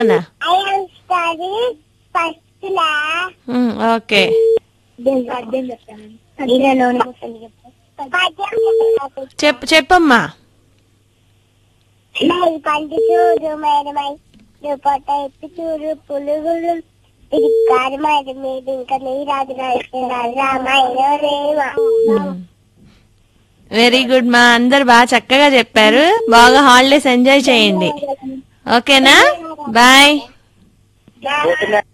అవునా I am studying first class. Um, okay పద్యం చెప్తాను పద్యంలోని పద్యం చెప్పు చెప్పమ్మా మై పంటి చూడు మేడమై పొట్ట ఎత్తి చూడు పులుగులు తిరిగారు మరి మీద ఇంకా నీ రాజు రామాయణ రేమ వెరీ గుడ్ మా అందరు బాగా చక్కగా చెప్పారు బాగా హాలిడేస్ ఎంజాయ్ చేయండి ఓకేనా బాయ్ Bye.